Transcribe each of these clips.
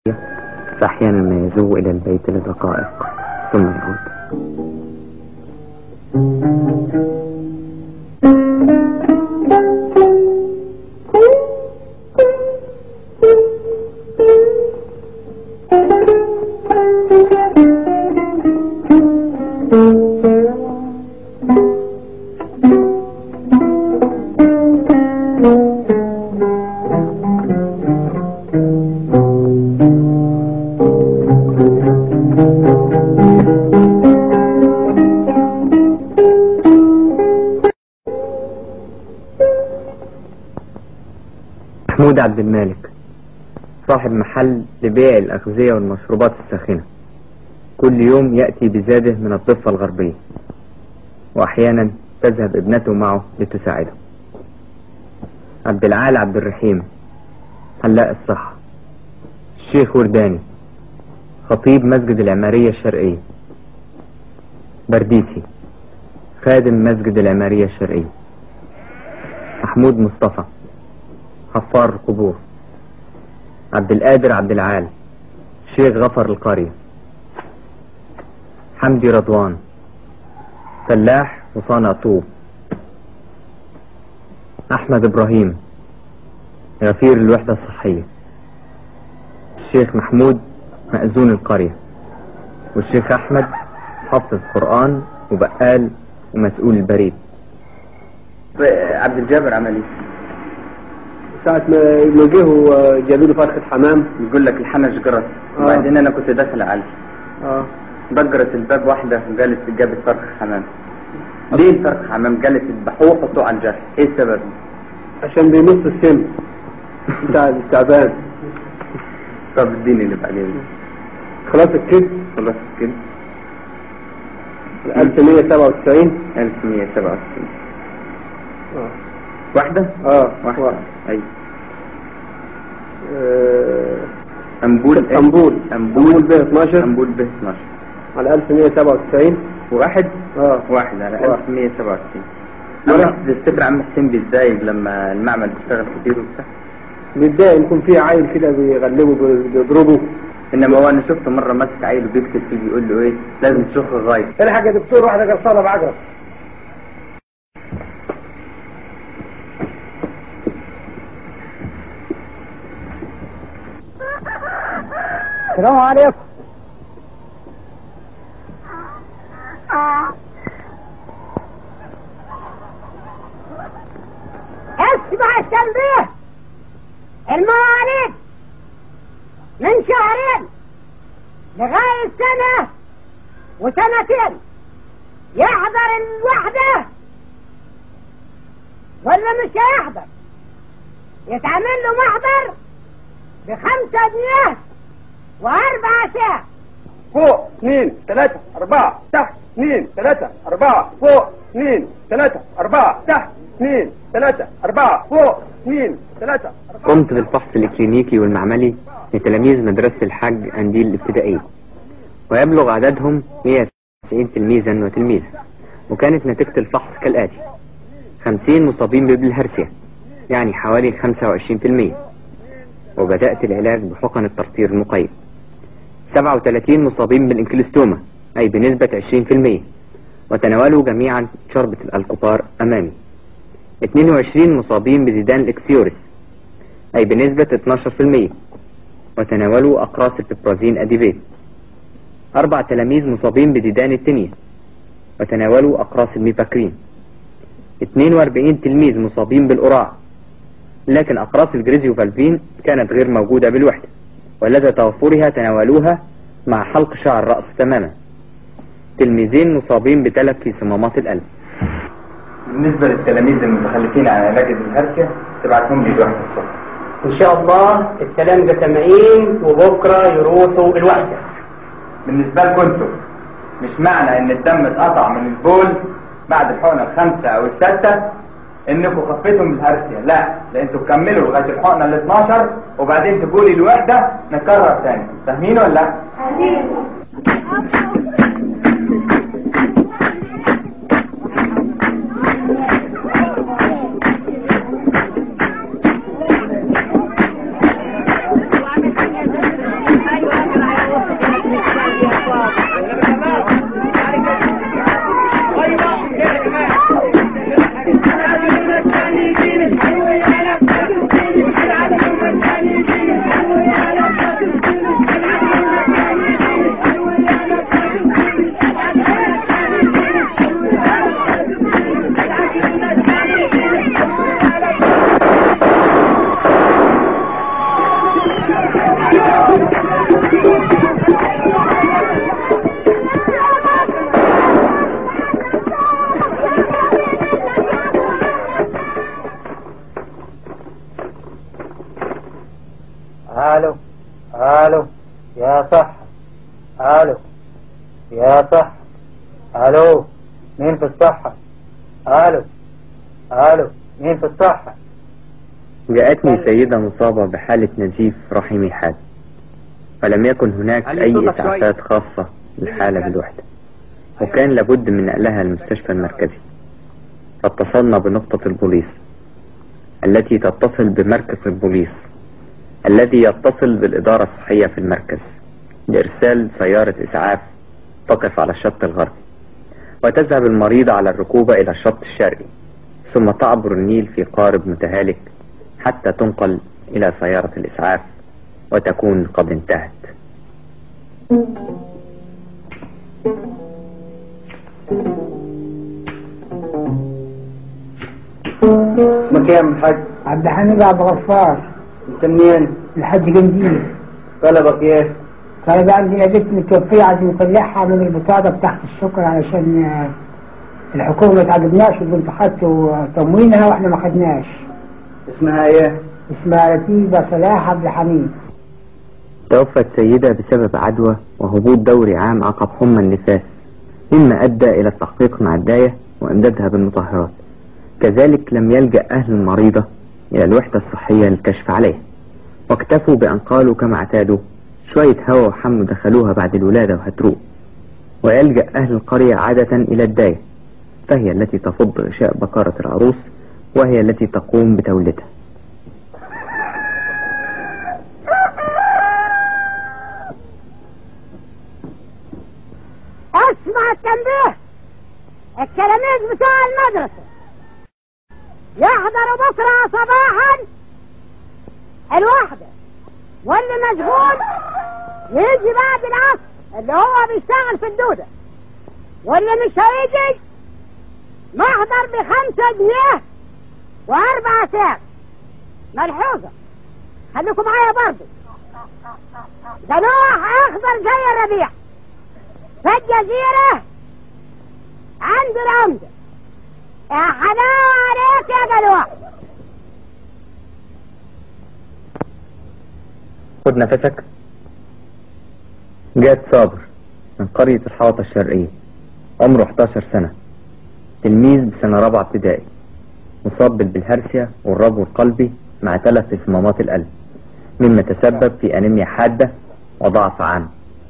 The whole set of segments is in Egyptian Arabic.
فأحيانا ما يزوغ إلى البيت لدقائق ثم يعود محمود عبد المالك صاحب محل لبيع الأغذية والمشروبات الساخنة كل يوم يأتي بزاده من الضفة الغربية وأحيانا تذهب ابنته معه لتساعده عبد العال عبد الرحيم حلاق الصحة الشيخ ورداني خطيب مسجد العمارية الشرقية برديسي خادم مسجد العمارية الشرقية محمود مصطفى حفار القبور عبد القادر عبد العال شيخ غفر القرية حمدي رضوان فلاح وصانع طوب أحمد إبراهيم غفير الوحدة الصحية الشيخ محمود مأذون القرية والشيخ أحمد حافظ قرآن وبقال ومسؤول البريد عبد الجابر عمل ايه؟ ساعة ما ما جه وجابوا له فرخة حمام بيقول لك الحنش جرس آه. وبعدين انا كنت داخل عليه اه بجرت الباب واحدة وقالت جابت فرخ حمام ليه الفرخ حمام قالت اذبحوه وحطوه على الجرح ايه السبب؟ عشان بيمص السم بتاع التعبان طب اديني اللي بعدين خلاص الكده خلاص كده 1197 1197 اه واحدة؟ اه واحدة واحد. ايوه آه، أنبول إيه؟ أنبول أنبول أنبول ب 12 أنبول ب 12 على 1197 واحد اه واحد على واحد. 1197 واحد. أما تفتكر عم حسين بيتضايق لما المعمل بيشتغل كتير وبتاع متضايق يكون في عيل كده بيغلبه بي- بيضربه انما هو انا شفته مره ماسك عيل وبيكتب فيه بيقول له ايه لازم تشوف الغايب الحاج يا دكتور واحدة قرصانة بعجرة السلام عليكم اسمع التنبيه المواليد من شهرين لغاية سنة وسنتين يحضر الوحدة ولا مش هيحضر يتعمل له محضر بخمسة جنيه وأربعة ساعة فوق اثنين ثلاثة أربعة تحت اثنين ثلاثة أربعة فوق اثنين ثلاثة أربعة تحت اثنين ثلاثة أربعة فوق اثنين ثلاثة أربعة قمت بالفحص الإكلينيكي والمعملي لتلاميذ مدرسة الحاج أنديل الابتدائية ويبلغ عددهم 190 تلميذا وتلميذة وكانت نتيجة الفحص كالآتي 50 مصابين بالهرسيا يعني حوالي 25% وبدأت العلاج بحقن الترطير المقيد 37 مصابين بالانكلستوما أي بنسبة 20% وتناولوا جميعا شربة الألكوبار أمامي 22 مصابين بديدان الإكسيوريس أي بنسبة 12% وتناولوا أقراص البيبرازين أديفيت أربع تلاميذ مصابين بديدان التنية وتناولوا أقراص الميباكرين 42 تلميذ مصابين بالقراع لكن أقراص الجريزيوفالفين كانت غير موجودة بالوحدة ولدى توفرها تناولوها مع حلق شعر الرأس تماما تلميذين مصابين بتلف في صمامات القلب بالنسبه للتلاميذ المتخلفين عن علاج الهرسيا تبعتهم لي لوحده الصبح ان شاء الله التلامذة سامعين وبكرة يروحوا الوحدة بالنسبه لكم انتم مش معنى ان الدم اتقطع من البول بعد الحقنه الخامسه او السادسه انكم خفيتم من الهرسيا لا ده انتوا تكملوا لغايه الحقنه ال 12 وبعدين تقولي الوحده نكرر تاني فاهمين ولا لا؟ الو يا صح الو يا صح الو مين في الصحة الو الو مين في الصحة جاءتني سيدة مصابة بحالة نزيف رحمي حاد فلم يكن هناك علي أي صوتك شوي. إسعافات خاصة للحالة بالوحدة وكان لابد من نقلها المستشفى المركزي فاتصلنا بنقطة البوليس التي تتصل بمركز البوليس الذي يتصل بالإدارة الصحية في المركز لإرسال سيارة إسعاف تقف على الشط الغربي وتذهب المريضة على الركوبة إلى الشط الشرقي ثم تعبر النيل في قارب متهالك حتى تنقل إلى سيارة الإسعاف وتكون قد انتهت اسمك ايه يا عم الحاج عبد الحميد عبد الغفار انت منين الحاج جنديل طلبك ايه طيب عندنا بنت متوفية عايزين نطلعها من البطاقة بتاعت السكر علشان آه، الحكومة ما تعجبناش البنت خدت تموينها واحنا ما خدناش اسمها ايه اسمها رتيبة صلاح عبد الحميد توفت سيدة بسبب عدوى وهبوط دوري عام عقب حمى النفاس مما أدى إلى التحقيق مع الداية وإمدادها بالمطهرات كذلك لم يلجأ أهل المريضة إلى الوحدة الصحية للكشف عليها واكتفوا بأن قالوا كما اعتادوا شوية هوا وحمل دخلوها بعد الولادة وهتروق ويلجأ أهل القرية عادة إلى الداية فهي التي تفض غشاء بكارة العروس وهي التي تقوم بتوليدها اسمع التنبيه التلاميذ بتوع المدرسة يحضروا بكرة صباحا الوحدة واللي مشغول يجي بعد العصر اللي هو بيشتغل في الدودة واللي مش هيجي محضر بخمسة جنيه وأربع ساعات ملحوظة خليكم معايا برضه ده نوع أخضر زي الربيع في الجزيرة عند العمدة يا حلاوة عليك يا جلوة خد نفسك جاد صابر من قرية الحوطة الشرقية عمره 11 سنة تلميذ بسنة رابعة ابتدائي مصاب بالبلهارسيا والربو القلبي مع تلف في صمامات القلب مما تسبب في أنيميا حادة وضعف عام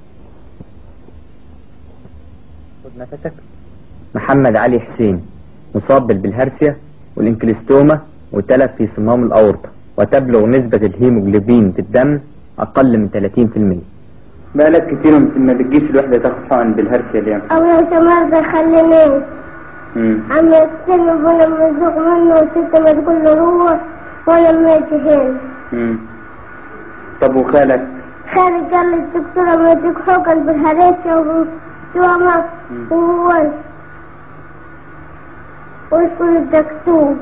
خد نفسك محمد علي حسين مصاب بالبلهارسيا والانكليستوما وتلف في صمام الأورطة وتبلغ نسبة الهيموجلوبين في الدم أقل من 30% بقالك كتير ما بتجيش الوحدة تاخد حقن بالهرسة اليوم أو لو سمحت خليني عم يستلم ولا مزوق منه وست ما تقول له روح ولا ما هنا طب وخالك خالد قال لي الدكتورة ما يديك حقن بالهرسة وما وهو ويقول الدكتور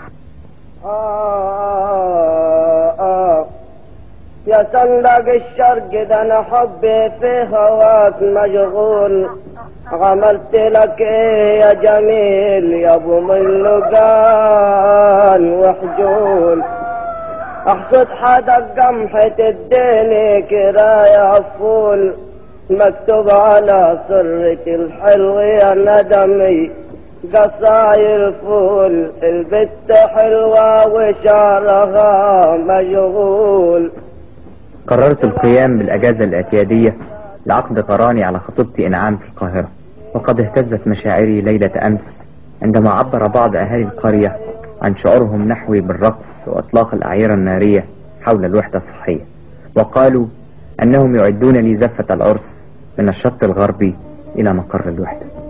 آه آه يا صندق الشرق ده انا حبي في هواك مشغول عملت لك ايه يا جميل يا ابو من لقان وحجول احصد حدك قمحة تديني كراية فول مكتوب على سرة الحلو يا ندمي قصاير فول البت حلوة وشعرها مشغول قررت القيام بالأجازة الاعتيادية لعقد قراني على خطيبتي إنعام في القاهرة وقد اهتزت مشاعري ليلة أمس عندما عبر بعض أهالي القرية عن شعورهم نحوي بالرقص وإطلاق الأعيرة النارية حول الوحدة الصحية وقالوا أنهم يعدون لي زفة العرس من الشط الغربي إلى مقر الوحدة